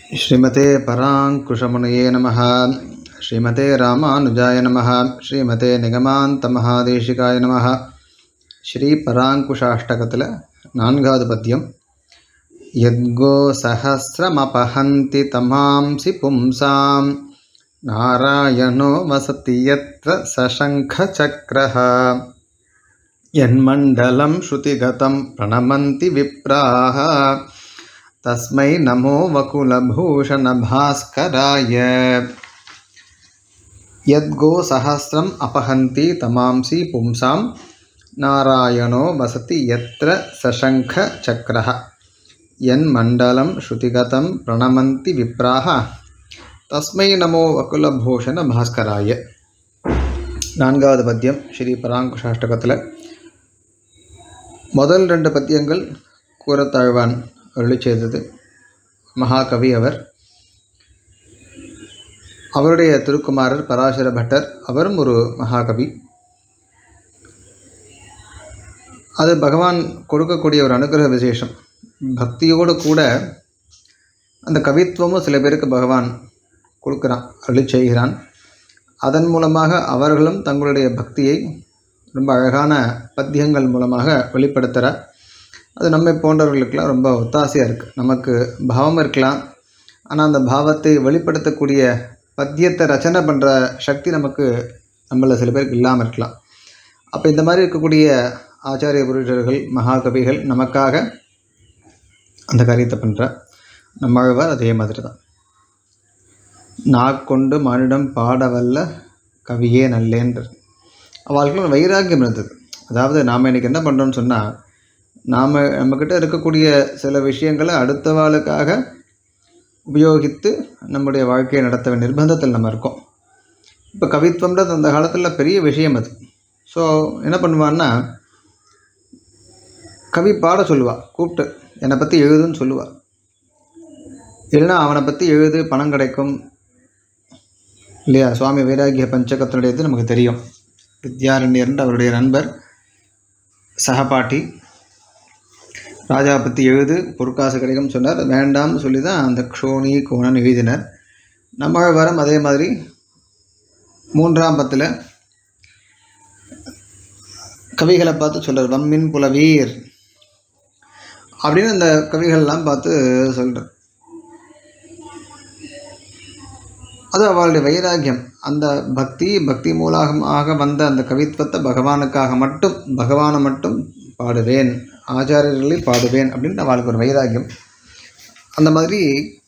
श्रीमते पराङ्कुशमुनये नमः श्रीमते रामानुजाय नमः श्रीमते निगमान्तमहादेशिकाय நமः ஸ்ரீ பராங்குஷாஷ்டகத்தில் நான்காவது பத்தியம் யத்கோ சஹசிரமபஹந்தி தமாம்சி பும்சாம் நாராயணோ வசதி யத்ர சசங்கச்சக்ரः यन्मण्डलं श्रुतिगतं प्रणमन्ति विप्राः तस्मै नमो वकुलभूषणभास्कराय यद्गोसहस्रम् अपहन्ति तमांसि पुंसां नारायणो वसति यत्र सशङ्खचक्रः यन्मण्डलं श्रुतिगतं प्रणमन्ति विप्राः தஸ்மை நமோ வகுலபூஷண பாஸ்கராய நான்காவது பத்தியம் ஸ்ரீ பராங்குஷாஷ்டகத்தில் முதல் ரெண்டு பத்தியங்கள் கூறத்தாழ்வான் அருளி செய்தது மகாகவி அவர் அவருடைய திருக்குமாரர் பராசர பட்டர் அவரும் ஒரு மகாகவி அது பகவான் கொடுக்கக்கூடிய ஒரு அனுகிரக விசேஷம் பக்தியோடு கூட அந்த கவித்துவமும் சில பேருக்கு பகவான் கொடுக்குறான் அருளி செய்கிறான் அதன் மூலமாக அவர்களும் தங்களுடைய பக்தியை ரொம்ப அழகான பத்தியங்கள் மூலமாக வெளிப்படுத்துகிறார் அது நம்மை போன்றவர்களுக்கெல்லாம் ரொம்ப ஒத்தாசையாக இருக்குது நமக்கு பாவம் இருக்கலாம் ஆனால் அந்த பாவத்தை வெளிப்படுத்தக்கூடிய பத்தியத்தை ரச்சனை பண்ணுற சக்தி நமக்கு நம்மள சில பேருக்கு இல்லாமல் இருக்கலாம் அப்போ இந்த மாதிரி இருக்கக்கூடிய ஆச்சாரிய புருஷர்கள் மகாகவிகள் நமக்காக அந்த காரியத்தை பண்ணுற நம்மழ்வார் அதே மாதிரி தான் நாக்கொண்டு மானிடம் பாடவல்ல கவியே நல்லேன்றது அவளுக்கு ஒரு வைராக்கியம் இருந்தது அதாவது நாம் இன்றைக்கி என்ன பண்ணுறோம்னு சொன்னால் நாம் நம்மக்கிட்ட இருக்கக்கூடிய சில விஷயங்களை அடுத்தவாளுக்காக உபயோகித்து நம்முடைய வாழ்க்கையை நடத்த வேண்டிய நிர்பந்தத்தில் நம்ம இருக்கோம் இப்போ கவித்துவம்ன்றது அந்த காலத்தில் பெரிய விஷயம் அது ஸோ என்ன பண்ணுவான்னா கவி பாட சொல்லுவாள் கூப்பிட்டு என்னை பற்றி எழுதுன்னு சொல்லுவாள் இல்லைன்னா அவனை பற்றி எழுது பணம் கிடைக்கும் இல்லையா சுவாமி வைராகிய பஞ்சகத்தினுடையது நமக்கு தெரியும் வித்யாரண்யர்ன்ற அவருடைய நண்பர் சகபாட்டி ராஜா பற்றி எழுது பொற்காசு கிடைக்கும் சொன்னார் வேண்டாம்னு சொல்லி தான் அந்த க்ஷோணி கோணன் எழுதினர் நம்ம வரம் அதே மாதிரி மூன்றாம் பத்தில் கவிகளை பார்த்து சொல்கிறார் வம்மின் புலவீர் அப்படின்னு அந்த கவிகள்லாம் பார்த்து சொல்கிறார் அது அவளுடைய வைராக்கியம் அந்த பக்தி பக்தி மூலமாக வந்த அந்த கவித்துவத்தை பகவானுக்காக மட்டும் பகவானை மட்டும் பாடுவேன் ஆச்சாரியர்களை பாடுவேன் அப்படின்னு அவளுக்கு ஒரு வைராக்கியம் அந்த மாதிரி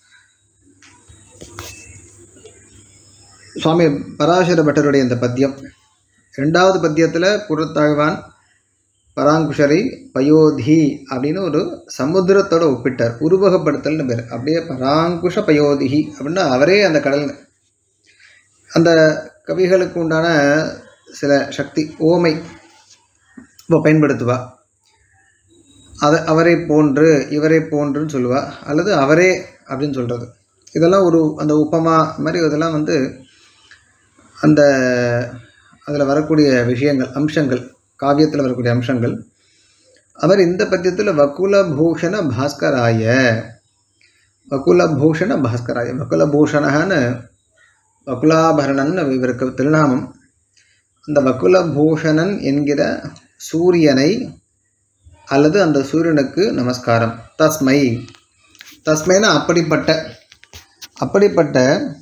சுவாமி பராசர பட்டருடைய இந்த பத்தியம் ரெண்டாவது பத்தியத்தில் குரத்தாழ்வான் பராங்குஷரை பயோதி அப்படின்னு ஒரு சமுத்திரத்தோட ஒப்பிட்டார் உருவகப்படுத்தல்னு பேர் அப்படியே பராங்குஷ பயோதிகி அப்படின்னா அவரே அந்த கடல் அந்த கவிகளுக்கு உண்டான சில சக்தி ஓமை இப்போ பயன்படுத்துவா அதை அவரை போன்று இவரை போன்றுன்னு சொல்லுவா அல்லது அவரே அப்படின்னு சொல்கிறது இதெல்லாம் ஒரு அந்த உப்பமா மாதிரி இதெல்லாம் வந்து அந்த அதில் வரக்கூடிய விஷயங்கள் அம்சங்கள் காவியத்தில் வரக்கூடிய அம்சங்கள் அவர் இந்த பத்தியத்தில் வகுலபூஷண பாஸ்கராய வகுலபூஷண பாஸ்கராய வகுலபூஷணன்னு வகுலாபரணன் இவருக்கு திருநாமம் அந்த வகுலபூஷணன் என்கிற சூரியனை அல்லது அந்த சூரியனுக்கு நமஸ்காரம் தஸ்மை தஸ்மைனா அப்படிப்பட்ட அப்படிப்பட்ட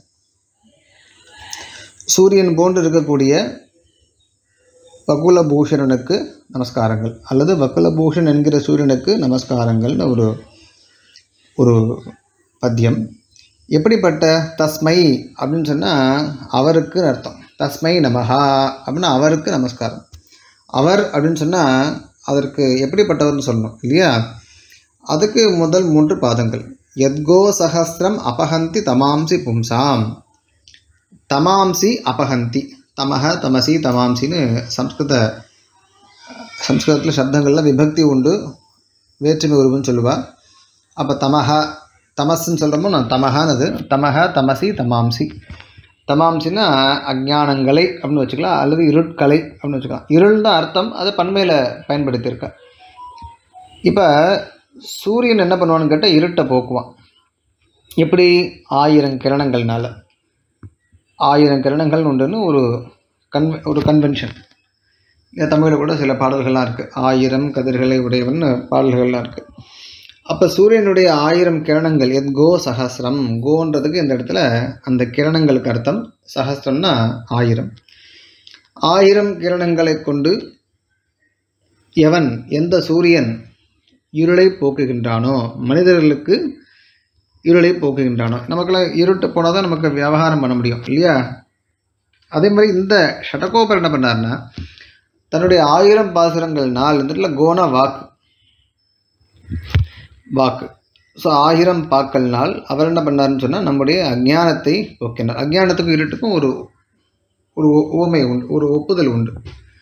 சூரியன் போன்று இருக்கக்கூடிய வகுலபூஷணனுக்கு நமஸ்காரங்கள் அல்லது வகுலபூஷன் என்கிற சூரியனுக்கு நமஸ்காரங்கள்னு ஒரு ஒரு பத்தியம் எப்படிப்பட்ட தஸ்மை அப்படின்னு சொன்னால் அவருக்கு அர்த்தம் தஸ்மை நமஹா அப்படின்னா அவருக்கு நமஸ்காரம் அவர் அப்படின்னு சொன்னால் அதற்கு எப்படிப்பட்டவர்னு சொல்லணும் இல்லையா அதுக்கு முதல் மூன்று பாதங்கள் எத்கோ சஹசிரம் அபஹந்தி தமாம்சி பும்சாம் தமாம்சி அபஹந்தி தமஹ தமசி தமாம்சின்னு சம்ஸ்கிருத சம்ஸ்கிருதத்தில் சப்தங்களில் விபக்தி உண்டு வேற்றுமை உருவுன்னு சொல்லுவாள் அப்போ தமஹ தமஸ்ன்னு சொல்கிறோமோ நான் தமஹானது தமஹ தமசி தமாம்சி தமாம்சின்னா அஜானங்களை அப்படின்னு வச்சுக்கலாம் அல்லது இருட்கலை அப்படின்னு வச்சுக்கலாம் இருள் தான் அர்த்தம் அதை பன்மையில் பயன்படுத்தியிருக்க இப்போ சூரியன் என்ன பண்ணுவான்னு கேட்டால் இருட்டை போக்குவான் எப்படி ஆயிரம் கிரணங்கள்னால ஆயிரம் கிரணங்கள் உண்டுன்னு ஒரு கன்வெ ஒரு கன்வென்ஷன் இந்த தமிழில் கூட சில பாடல்கள்லாம் இருக்குது ஆயிரம் கதிர்களை உடையவன் பாடல்கள்லாம் இருக்குது அப்போ சூரியனுடைய ஆயிரம் கிரணங்கள் எத் கோ சஹஸ்ரம் கோன்றதுக்கு இந்த இடத்துல அந்த கிரணங்களுக்கு அர்த்தம் சஹஸ்ரம்னா ஆயிரம் ஆயிரம் கிரணங்களை கொண்டு எவன் எந்த சூரியன் இருளை போக்குகின்றானோ மனிதர்களுக்கு இருளை போக்குகின்றானோ நமக்குள்ள இருட்டு போனால் தான் நமக்கு வியாபாரம் பண்ண முடியும் இல்லையா அதே மாதிரி இந்த ஷடகோபர் என்ன பண்ணார்னா தன்னுடைய ஆயிரம் பாசுரங்கள்னால் இந்த இடத்துல கோனா வாக்கு வாக்கு ஸோ ஆயிரம் பாக்கள்னால் அவர் என்ன பண்ணாருன்னு சொன்னால் நம்முடைய அஜ்ஞானத்தை போக்கினார் அஜ்ஞானத்துக்கும் இருட்டுக்கும் ஒரு ஒரு ஓமை உண்டு ஒரு ஒப்புதல் உண்டு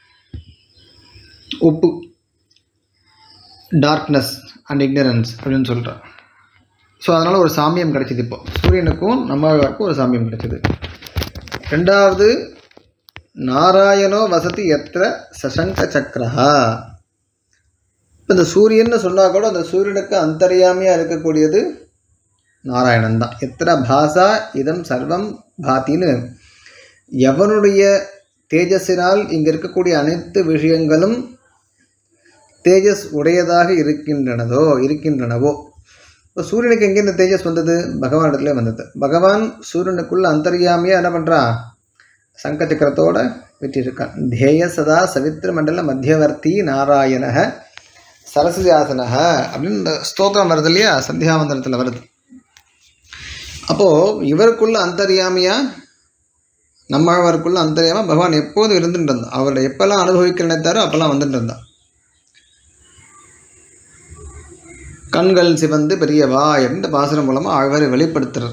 ஒப்பு டார்க்னஸ் அண்ட் இக்னரன்ஸ் அப்படின்னு சொல்கிறார் ஸோ அதனால் ஒரு சாமியம் கிடைச்சிது இப்போ சூரியனுக்கும் நம்மளுக்கும் ஒரு சாமியம் கிடைச்சிது ரெண்டாவது நாராயணோ வசதி எத்திர சசங்க சக்கரஹா இப்போ இந்த சூரியன்னு சொன்னால் கூட அந்த சூரியனுக்கு அந்தரியாமையாக இருக்கக்கூடியது நாராயணன் தான் எத்திர பாசா இதம் சர்வம் பாத்தின்னு எவனுடைய தேஜஸினால் இங்கே இருக்கக்கூடிய அனைத்து விஷயங்களும் தேஜஸ் உடையதாக இருக்கின்றனதோ இருக்கின்றனவோ இப்போ சூரியனுக்கு எங்கே இந்த தேஜஸ் வந்தது பகவான் இடத்துல வந்தது பகவான் சூரியனுக்குள்ள அந்தர்யாமியாக என்ன பண்ணுறான் சங்க சக்கரத்தோட விட்டிருக்கான் தேய சதா சவித்திர மண்டல மத்தியவர்த்தி நாராயணக சரஸ்வதியாசனக அப்படின்னு இந்த ஸ்தோத்திரம் வருது இல்லையா சந்தியாவந்தனத்தில் வருது அப்போது இவருக்குள்ள அந்தர்யாமியாக நம்மாழ்வாருக்குள்ள அந்தரியாம பகவான் எப்போதும் இருந்துட்டு இருந்தான் அவரை எப்பெல்லாம் அனுபவிக்க நினைத்தாரோ அப்பெல்லாம் வந்துட்டு இருந்தான் கண்கள் சிவந்து பெரியவா என்ற பாசுரம் மூலமாக ஆழ்வாரை வெளிப்படுத்துறார்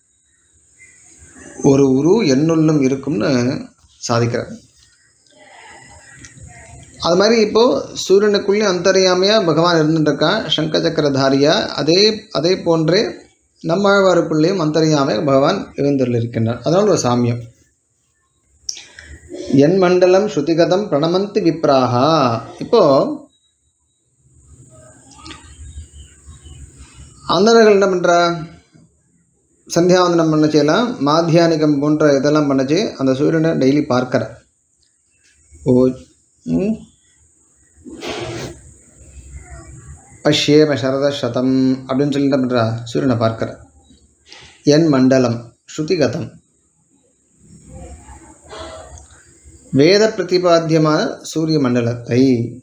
ஒரு உரு என்னுள்ளும் இருக்கும்னு சாதிக்கிறார் அது மாதிரி இப்போது சூரியனுக்குள்ளே அந்தரியாமையாக பகவான் இருந்துட்டுருக்கான் சங்க சக்கரதாரியா அதே அதே போன்றே நம்மாழ்வாருக்குள்ளேயும் அந்தரியாமையாக பகவான் இருக்கின்றார் அதனால் ஒரு சாமியம் என் மண்டலம் ஸ்ருதிகதம் பிரணமந்தி விப்ராகா இப்போ அந்தனர்கள் என்ன பண்ணுறா சந்தியாவந்தனம் பண்ண செய்யலாம் மாத்தியானிகம் போன்ற இதெல்லாம் பண்ணச்சு அந்த சூரியனை டெய்லி பார்க்கிற ஓ ம், பஷ்யேம சரத சதம் அப்படின்னு சொல்லி என்ன பண்ணுறா சூரியனை பார்க்கிற என் மண்டலம் ஸ்ருதிகதம் வேத பிரதிபாத்தியமான சூரிய மண்டலத்தை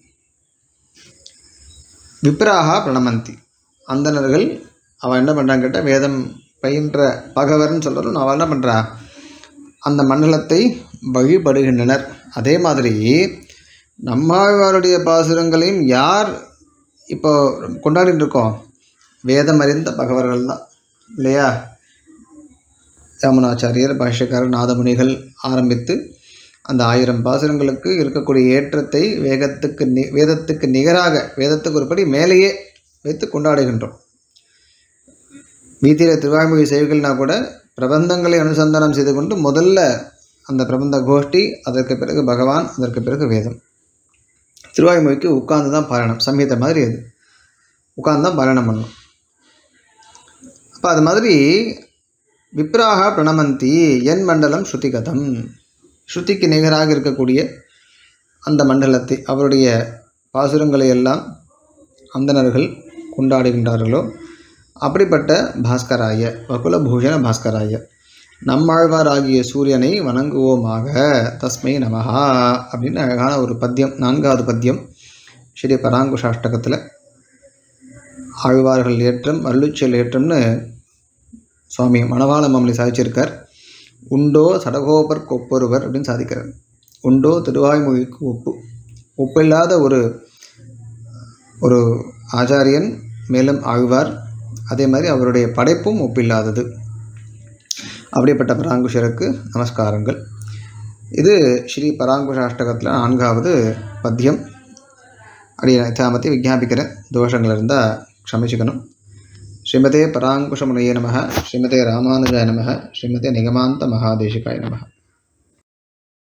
விப்ராகா பிரணமந்தி அந்தணர்கள் அவன் என்ன பண்ணுறான் கேட்டால் வேதம் பயின்ற பகவர்னு சொல்கிறோம் அவன் என்ன பண்ணுறா அந்த மண்டலத்தை வழிபடுகின்றனர் அதே மாதிரி நம்மாழ்வாருடைய பாசுரங்களையும் யார் இப்போ கொண்டாடிட்டு இருக்கோம் வேதம் அறிந்த பகவர்கள் தான் இல்லையா யாமுனாச்சாரியர் பாஷ்யக்காரர் நாதமுனிகள் ஆரம்பித்து அந்த ஆயிரம் பாசுரங்களுக்கு இருக்கக்கூடிய ஏற்றத்தை வேகத்துக்கு நி வேதத்துக்கு நிகராக வேதத்துக்கு ஒரு படி மேலேயே வைத்து கொண்டாடுகின்றோம் வீதியில் திருவாய்மொழி செய்கள்னா கூட பிரபந்தங்களை அனுசந்தானம் செய்து கொண்டு முதல்ல அந்த பிரபந்த கோஷ்டி அதற்கு பிறகு பகவான் அதற்கு பிறகு வேதம் திருவாய்மொழிக்கு உட்கார்ந்து தான் பாராயணம் சம்ஹீதை மாதிரி அது உட்கார்ந்து தான் பாராயணம் பண்ணணும் அப்போ அது மாதிரி விப்ராக பிரணமந்தி என் மண்டலம் ஸ்ருதிகதம் ஸ்ருதிக்கு நிகராக இருக்கக்கூடிய அந்த மண்டலத்தை அவருடைய பாசுரங்களை எல்லாம் அந்தணர்கள் கொண்டாடுகின்றார்களோ அப்படிப்பட்ட பாஸ்கராய வகுலபூஷண பாஸ்கராய நம்மாழ்வார் ஆகிய சூரியனை வணங்குவோமாக தஸ்மை நமஹா அப்படின்னு அழகான ஒரு பத்தியம் நான்காவது பத்தியம் ஸ்ரீ பராங்குஷாஷ்டகத்தில் ஆழ்வார்கள் ஏற்றம் அருளுச்சல் ஏற்றம்னு சுவாமி மணவாள மாமலி சாதிச்சிருக்கார் உண்டோ சடகோபர் கொப்பொருவர் அப்படின்னு சாதிக்கிறார் உண்டோ திருவாய்மொழிக்கு ஒப்பு ஒப்பில்லாத ஒரு ஒரு ஆச்சாரியன் மேலும் ஆழ்வார் அதே மாதிரி அவருடைய படைப்பும் ஒப்பில்லாதது அப்படிப்பட்ட பராங்குஷருக்கு நமஸ்காரங்கள் இது ஸ்ரீ பராங்குஷாஷ்டகத்தில் நான்காவது பத்தியம் அப்படி யதாமத்தி விஜாபிக்கிறேன் தோஷங்கள் இருந்தால் க்ஷமிச்சுக்கணும் ஸ்ரீமதே பராங்குஷமுனையே நம ஸ்ரீமதே ராமானுஜாய நம ஸ்ரீமதே நிகமாந்த மகாதேசிகாய நம